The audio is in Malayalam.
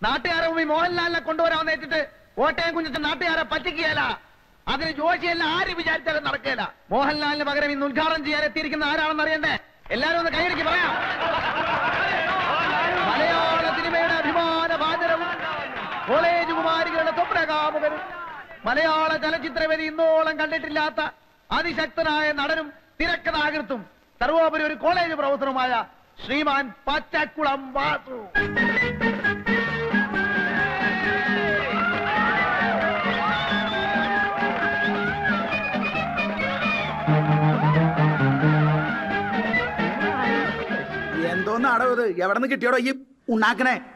നാട്ടുകാരെ മുമ്പിൽ മോഹൻലാലിനെ കൊണ്ടുവരാൻ നേരിട്ട് കോട്ടയം കുഞ്ഞിട്ട് നാട്ടുകാരെ പറ്റിക്കുകയല്ല അതിന് ജോഷിയെല്ലാം ആര് വിചാരിച്ചാലും നടക്കുകയില്ല മോഹൻലാലിന് പകരം ഇന്ന് ഉദ്ഘാടനം ചെയ്യാൻ എത്തിയിരിക്കുന്ന ആരാണെന്ന് അറിയണ്ടേ എല്ലാരും ഒന്ന് കൈയടിക്ക് പറയാം മലയാള സിനിമയുടെ അഭിമാന പാചരവും കോളേജ് കുമാരികളുടെ സ്വപ്നകാമുകരും മലയാള ചലച്ചിത്രവേദി ഇന്നോളം കണ്ടിട്ടില്ലാത്ത അതിശക്തനായ നടനും തിരക്കഥാകൃത്തും സർവോപരി ഒരു കോളേജ് പ്രൊഫസറുമായ ശ്രീമാൻ പച്ചക്കുളം വാസു എന്തോന്നാടോ ഇത് എവിടെ നിന്ന് കിട്ടിയോടോ ഈ ഉണ്ടാക്കണേ